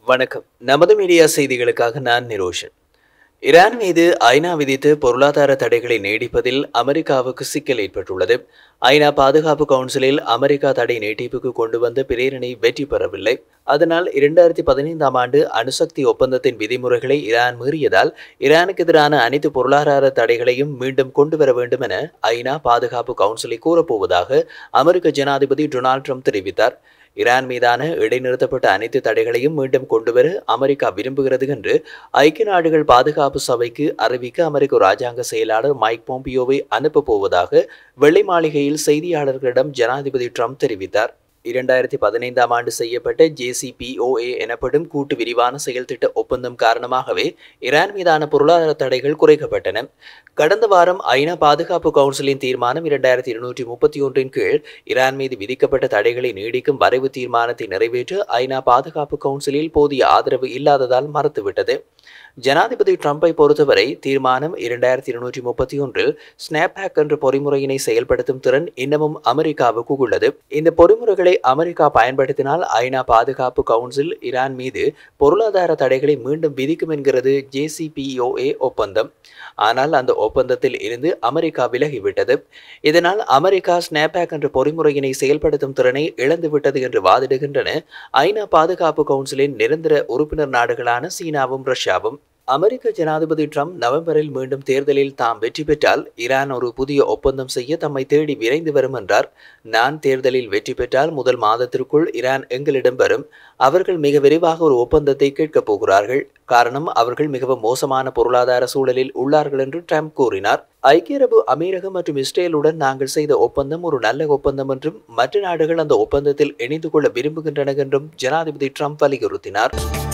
வணக்கம் நமது மீடியா செய்திகளுக்காக நான் நிரோஷன் ஈரான் மீது ஐநா விதித்து பொருளாதார தடைகளை நீடிப்பதில் அமெரிக்காவுக்கு சிக்கல் ஏற்பட்டுள்ளது ஐநா பாதுகாப்பு கவுன்சிலில் அமெரிக்கா தடை நீட்டிப்புக்கு கொண்டு வந்த பிரேரணை வெற்றி பெறவில்லை அதனால் இரண்டாயிரத்தி பதினைந்தாம் ஆண்டு அணுசக்தி ஒப்பந்தத்தின் விதிமுறைகளை ஈரான் மீறியதால் ஈரானுக்கு எதிரான அனைத்து பொருளாதார தடைகளையும் மீண்டும் கொண்டு வர வேண்டும் என ஐநா பாதுகாப்பு கவுன்சிலை கூறப்போவதாக அமெரிக்க ஜனாதிபதி டொனால்ட் ட்ரம்ப் தெரிவித்தார் ஈரான் மீதான இடைநிறுத்தப்பட்ட அனைத்து தடைகளையும் மீண்டும் கொண்டுவர அமெரிக்கா விரும்புகிறது என்று ஐக்கிய நாடுகள் பாதுகாப்பு சபைக்கு அறிவிக்க அமெரிக்க ராஜாங்க செயலாளர் மைக் போம்பியோவை அனுப்பப் போவதாக வெள்ளை மாளிகையில் செய்தியாளர்களிடம் ஜனாதிபதி ட்ரம்ப் தெரிவித்தார் இரண்டாயிரத்தி பதினைந்தாம் ஆண்டு செய்யப்பட்ட ஜேசிபிஓஏ எனப்படும் கூட்டு விரிவான செயல்திட்ட ஒப்பந்தம் காரணமாகவே ஈரான் மீதான பொருளாதார தடைகள் குறைக்கப்பட்டன கடந்த வாரம் ஐநா பாதுகாப்பு கவுன்சிலின் தீர்மானம் இரண்டாயிரத்தி இருநூற்றி முப்பத்தி ஒன்றின் கீழ் ஈரான் மீது விதிக்கப்பட்ட தடைகளை நீடிக்கும் வரைவு தீர்மானத்தை நிறைவேற்ற ஐநா பாதுகாப்பு கவுன்சிலில் போதிய ஆதரவு இல்லாததால் மறுத்துவிட்டது ஜனாதிபதி ட்ரம்பை பொறுத்தவரை தீர்மானம் இரண்டாயிரத்தி இருநூற்றி முப்பத்தி ஒன்றில் ஸ்னாப்ஹேக் என்ற பொறிமுறையினை செயல்படுத்தும் திறன் இன்னமும் அமெரிக்காவுக்கு உள்ளது இந்த பொறிமுறைகளை அமெரிக்கா பயன்படுத்தினால் ஐநா பாதுகாப்பு கவுன்சில் ஈரான் மீது பொருளாதார தடைகளை மீண்டும் விதிக்கும் என்கிறது ஜேசிபிஓஏ ஒப்பந்தம் ஆனால் அந்த ஒப்பந்தத்தில் இருந்து அமெரிக்கா விலகிவிட்டது இதனால் அமெரிக்கா ஸ்னாப்ஹேக் என்ற பொறிமுறையினை செயல்படுத்தும் திறனை இழந்துவிட்டது என்று வாதிடுகின்றன ஐநா பாதுகாப்பு கவுன்சிலின் நிரந்தர உறுப்பினர் நாடுகளான சீனாவும் ரஷ்யாவும் அமெரிக்க ஜனாதிபதி ட்ரம்ப் நவம்பரில் மீண்டும் தேர்தலில் தாம் வெற்றி பெற்றால் ஈரான் ஒரு புதிய ஒப்பந்தம் செய்ய தம்மை தேடி விரைந்து வரும் என்றார் நான் தேர்தலில் வெற்றி பெற்றால் முதல் மாதத்திற்குள் ஈரான் எங்களிடம் வரும் அவர்கள் மிக விரைவாக ஒரு ஒப்பந்தத்தை கேட்கப் போகிறார்கள் காரணம் அவர்கள் மிகவும் மோசமான பொருளாதார சூழலில் உள்ளார்கள் என்று ட்ரம்ப் கூறினார் ஐக்கிய அரபு அமீரகம் மற்றும் இஸ்ரேலுடன் நாங்கள் செய்த ஒப்பந்தம் ஒரு நல்ல ஒப்பந்தம் என்றும் மற்ற நாடுகள் அந்த ஒப்பந்தத்தில் இணைந்து கொள்ள விரும்புகின்றன என்றும் ஜனாதிபதி ட்ரம்ப் வலியுறுத்தினார்